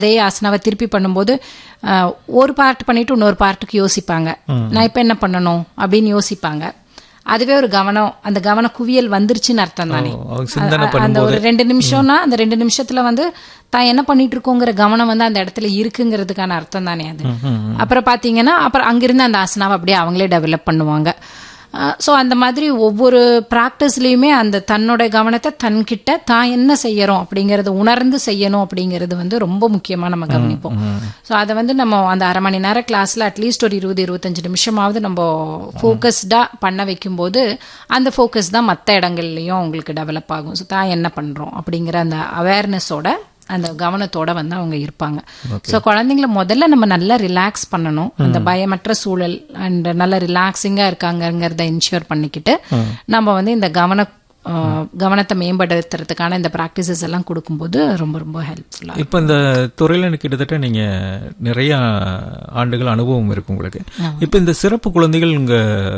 அதே ஆசனாவை திருப்பி பண்ணும்போது அஹ், ஒரு பார்ட் பண்ணிட்டு இன்னொரு பார்ட்டுக்கு யோசிப்பாங்க நான் இப்போ என்ன பண்ணணும் அப்படின்னு யோசிப்பாங்க அதுவே ஒரு கவனம் அந்த கவன குவியல் வந்துருச்சுன்னு அர்த்தம் தானே ஓ, அவங்க சிந்தனை அ- அந்த ஒரு ரெண்டு நிமிஷம்னா அந்த ரெண்டு நிமிஷத்துல வந்து தான் என்ன பண்ணிட்டு இருக்கோங்கிற கவனம் வந்து அந்த இடத்துல இருக்குங்கிறதுக்கான அர்த்தம் தானே அது அப்புறம் பாத்தீங்கன்னா அப்புறம் அங்கிருந்து அந்த ஆசனாவை அப்படியே அவங்களே டெவலப் பண்ணுவாங்க ஸோ அந்த மாதிரி ஒவ்வொரு ப்ராக்டிஸ்லயுமே அந்த தன்னோட கவனத்தை தன்கிட்ட தான் என்ன செய்யறோம் அப்படிங்கறது உணர்ந்து செய்யணும் அப்படிங்கிறது வந்து ரொம்ப முக்கியமா நம்ம கவனிப்போம் ஸோ அதை வந்து நம்ம அந்த அரை மணி நேரம் கிளாஸ்ல அட்லீஸ்ட் ஒரு இருபது இருபத்தஞ்சு நிமிஷமாவது நம்ம ஃபோக்கஸ்டா பண்ண வைக்கும்போது அந்த ஃபோக்கஸ் தான் மற்ற இடங்கள்லயும் உங்களுக்கு டெவலப் ஆகும் ஸோ தான் என்ன பண்றோம் அப்படிங்கிற அந்த அவேர்னஸோட அந்த கவனத்தோட வந்து அவங்க இருப்பாங்க ஸோ குழந்தைங்கள முதல்ல நம்ம நல்லா ரிலாக்ஸ் பண்ணணும் அந்த பயமற்ற சூழல் அண்ட் நல்ல ரிலாக்ஸிங்கா இருக்காங்கங்கிறத இன்ஷூர் பண்ணிக்கிட்டு நம்ம வந்து இந்த கவன அஹ், கவனத்தை மேம்படுத்துறதுக்கான இந்த ப்ராக்டிசஸ் எல்லாம் கொடுக்கும்போது ரொம்ப ரொம்ப ஹெல்ப்ஃபுல்லா இப்போ இந்த துறையில் கிட்டத்தட்ட நீங்க நிறைய ஆண்டுகள் அனுபவம் இருக்கு உங்களுக்கு இப்போ இந்த சிறப்பு குழந்தைகள் உங்க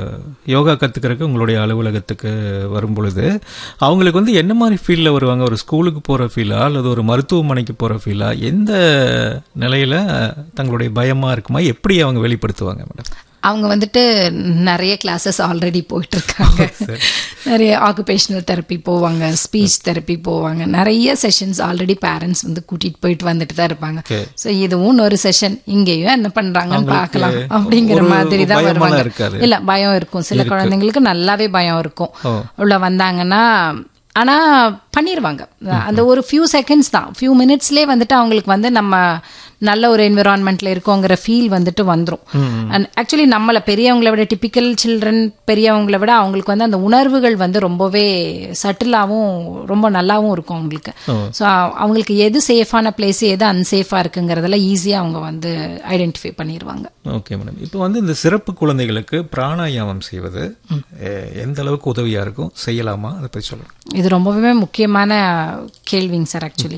யோகா கத்துக்கிறதுக்கு உங்களுடைய அலுவலகத்துக்கு வரும் பொழுது அவங்களுக்கு வந்து என்ன மாதிரி ஃபீல்ல வருவாங்க ஒரு ஸ்கூலுக்கு போற ஃபீலா அல்லது ஒரு மருத்துவமனைக்கு போற ஃபீலா எந்த நிலையில தங்களுடைய பயமா இருக்குமா எப்படி அவங்க வெளிப்படுத்துவாங்க மேடம் அவங்க வந்துட்டு நிறைய கிளாஸஸ் ஆல்ரெடி போயிட்டு இருக்காங்க நிறைய ஆக்குபேஷனல் தெரப்பி போவாங்க ஸ்பீச் தெரப்பி போவாங்க நிறைய செஷன்ஸ் ஆல்ரெடி பேரண்ட்ஸ் வந்து கூட்டிட்டு போயிட்டு வந்துட்டு தான் இருப்பாங்க Okay. ஸோ இதுவும் ஒரு செஷன் இங்கேயும் என்ன பண்றாங்கன்னு அவங்களுக்கு பார்க்கலாம் அப்படிங்கிற ஒரு மாதிரி தான் பயமெல்லாம் வருவாங்க இருக்காது. இல்ல பயம் இருக்கும் சில குழந்தைங்களுக்கு நல்லாவே பயம் இருக்கும் ஓ. உள்ள வந்தாங்கன்னா ஆனா பண்ணிடுவாங்க அந்த ஒரு ஃபியூ செகண்ட்ஸ் தான் ஃபியூ மினிட்ஸ்லேயே வந்துட்டு அவங்களுக்கு வந்து நம்ம நல்ல ஒரு என்விரான்மெண்ட்ல இருக்கோங்கிற ஃபீல் வந்துட்டு வந்துரும் அண்ட் ஆக்சுவலி நம்மள பெரியவங்கள விட டிபிக்கல் சில்ட்ரன் பெரியவங்கள விட அவங்களுக்கு வந்து அந்த உணர்வுகள் வந்து ரொம்பவே சட்டிலாவும் ரொம்ப நல்லாவும் இருக்கும் அவங்களுக்கு ஸோ அவங்களுக்கு எது சேஃபான பிளேஸ் எது அன்சேஃபா இருக்குங்கிறதெல்லாம் ஈஸியா அவங்க வந்து ஐடென்டிஃபை பண்ணிடுவாங்க ஓகே மேடம் இப்போ வந்து இந்த சிறப்பு குழந்தைகளுக்கு பிராணாயாமம் செய்வது எ- எந்த அளவுக்கு உதவியா இருக்கும் செய்யலாமா அதை பற்றி சொல்லுங்க இது ரொம்பவே முக்கியமான கேள்விங்க சார் ஆக்சுவலி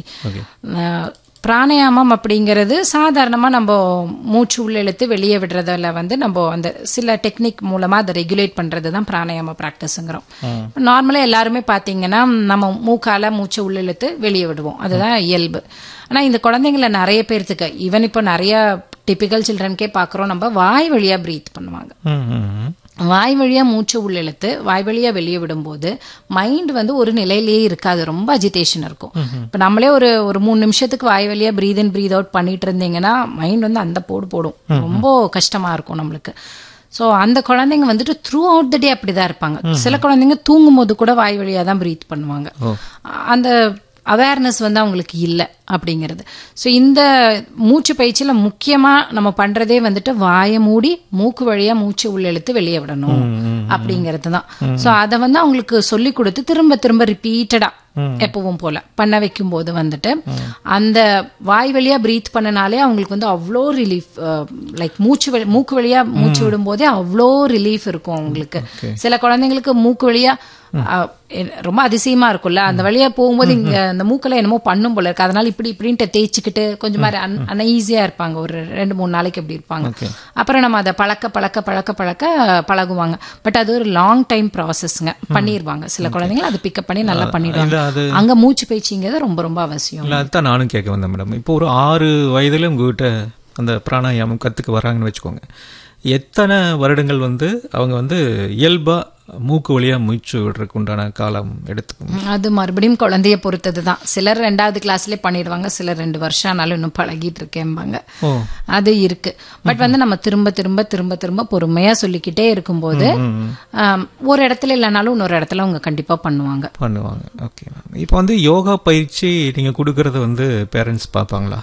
பிராணாயாமம் அப்படிங்கிறது சாதாரணமா நம்ம மூச்சு உள்ள இழுத்து வெளியே விடுறதுல வந்து நம்ம அந்த சில டெக்னிக் மூலமா அதை ரெகுலேட் பண்றது தான் பிராணாயாம ப்ராக்டிஸ்ங்கிறோம் நார்மலா எல்லாருமே பாத்தீங்கன்னா நம்ம மூக்கால மூச்சை உள்ள இழுத்து வெளியே விடுவோம் அதுதான் இயல்பு ஆனா இந்த குழந்தைங்கள நிறைய பேர்த்துக்கு ஈவன் இப்போ நிறைய டிபிக்கல் சில்ட்ரனுக்கே பாக்குறோம் நம்ம வாய் வழியா பிரீத் பண்ணுவாங்க ம், ம், ம். வாய் வழியா மூச்சு உள்ளிழுத்து வாய் வழியா வெளியே விடும்போது மைண்ட் வந்து ஒரு நிலையிலேயே இருக்காது ரொம்ப அஜிடேஷன் இருக்கும் இப்ப நம்மளே ஒரு ஒரு மூணு நிமிஷத்துக்கு வாய் வழியா பிரீத் இன் பிரீத் அவுட் பண்ணிட்டு இருந்தீங்கன்னா மைண்ட் வந்து அந்த போடு போடும் ரொம்ப கஷ்டமா இருக்கும் நம்மளுக்கு ஸோ அந்த குழந்தைங்க வந்துட்டு த்ரூ அவுட் த டே அப்படிதான் இருப்பாங்க சில குழந்தைங்க தூங்கும் போது கூட வாய் வழியா தான் பிரீத் பண்ணுவாங்க அந்த அவேர்னஸ் வந்து அவங்களுக்கு இல்லை அப்படிங்கிறது ஸோ இந்த மூச்சு பயிற்சியில முக்கியமா நம்ம பண்றதே வந்துட்டு வாயை மூடி மூக்கு வழியா மூச்சு உள்ள இழுத்து வெளியே விடணும் அப்படிங்கிறது தான் ஸோ அதை வந்து அவங்களுக்கு சொல்லி கொடுத்து திரும்ப திரும்ப ரிப்பீட்டடா எப்பவும் போல பண்ண வைக்கும் போது வந்துட்டு அந்த வாய் வழியா பிரீத் பண்ணனாலே அவங்களுக்கு வந்து அவ்வளோ ரிலீஃப் லைக் மூச்சு வழி- மூக்கு வழியா மூச்சு விடும் போதே அவ்வளோ ரிலீஃப் இருக்கும் அவங்களுக்கு சில குழந்தைங்களுக்கு மூக்கு வழியா அஹ், எ- ரொம்ப அதிசயமா இருக்கும்ல அந்த வழியா போகும்போது இங்க அந்த மூக்குல என்னமோ பண்ணும் போல இருக்கு அதனால இப்படி இப்படின்ட்டு தேய்ச்சிக்கிட்டு கொஞ்சம் மாதிரி அன் ஈஸியா இருப்பாங்க ஒரு ரெண்டு மூணு நாளைக்கு அப்படி இருப்பாங்க அப்புறம் நம்ம அதை பழக்க பழக்க பழக்க பழக்க பழகுவாங்க பட் அது ஒரு லாங் டைம் ப்ராசஸ்ங்க பண்ணிடுவாங்க சில குழந்தைங்க அதை பிக்கப் பண்ணி நல்லா இல்ல பண்ணிடுவாங்க அது அங்க மூச்சு பயிற்சிங்கிறது ரொம்ப ரொம்ப அவசியம் இல்ல அதுதான் நானும் கேட்க வந்தேன் மேடம் இப்போ ஒரு ஆறு வயதுல உங்ககிட்ட அந்த பிராணாயாமம் கத்துக்க வராங்கன்னு வச்சுக்கோங்க எத்தனை வருடங்கள் வந்து அவங்க வந்து இயல்பா மூக்கு வழியா மூச்சு விடுறதுக்கு உண்டான காலம் எடுத்துக்கும் அது மறுபடியும் குழந்தைய பொறுத்தது தான் சிலர் ரெண்டாவது கிளாஸ்லயே பண்ணிடுவாங்க சிலர் ரெண்டு வருஷம் ஆனாலும் இன்னும் பழகிட்டு இருக்கேன்பாங்க ஓ அது இருக்கு பட் வந்து நம்ம திரும்ப திரும்ப திரும்ப திரும்ப பொறுமையா சொல்லிக்கிட்டே இருக்கும்போது ஆம், ஒரு இடத்துல இல்லைனாலும் இன்னொரு இடத்துல அவங்க கண்டிப்பா பண்ணுவாங்க பண்ணுவாங்க ஓகே மேம் இப்போ வந்து யோகா பயிற்சி நீங்க கொடுக்கறத வந்து பேரண்ட்ஸ் பார்ப்பாங்களா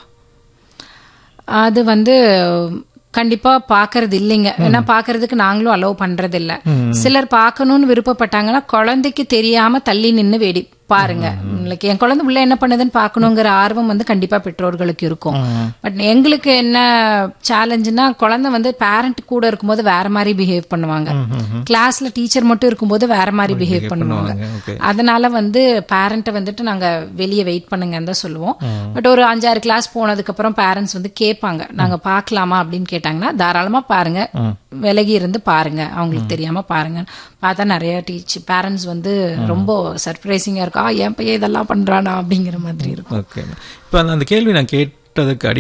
அது வந்து கண்டிப்பா பாக்குறது இல்லைங்க ஏன்னா பாக்குறதுக்கு நாங்களும் அலோவ் பண்றது இல்ல சிலர் பார்க்கணும்னு விருப்பப்பட்டாங்கன்னா குழந்தைக்கு தெரியாம தள்ளி நின்னு வேடி பாருங்க லைக் என் குழந்தை உள்ள என்ன பண்ணுதுன்னு பார்க்கணுங்கிற ஆர்வம் வந்து கண்டிப்பா பெற்றோர்களுக்கு இருக்கும் பட் எங்களுக்கு என்ன சேலஞ்சுனா குழந்தை வந்து பேரண்ட் கூட இருக்கும்போது வேற மாதிரி பிஹேவ் பண்ணுவாங்க கிளாஸ்ல டீச்சர் மட்டும் இருக்கும்போது வேற மாதிரி பிஹேவ் பண்ணுவாங்க ஓகே அதனால வந்து பேரண்ட்டை வந்துட்டு நாங்க வெளியே வெயிட் பண்ணுங்கன்னு தான் சொல்லுவோம் பட் ஒரு அஞ்சாறு கிளாஸ் போனதுக்கு அப்புறம் பேரண்ட்ஸ் வந்து கேட்பாங்க நாங்க பார்க்கலாமா அப்படின்னு கேட்டாங்கன்னா தாராளமா பாருங்க விலகி இருந்து பாருங்க அவங்களுக்கு தெரியாம பாருங்க பார்த்தா நிறைய டீச்சர் பேரண்ட்ஸ் வந்து ரொம்ப சர்ப்ரைசிங்கா இருக்கும் "ஆ, என் பையன் இதெல்லாம் பண்றானா அப்படிங்கிற மாதிரி இருக்கும் ஓகே இப்போ அந்த அந்த கேள்வி நான் கேட் அதுக்கு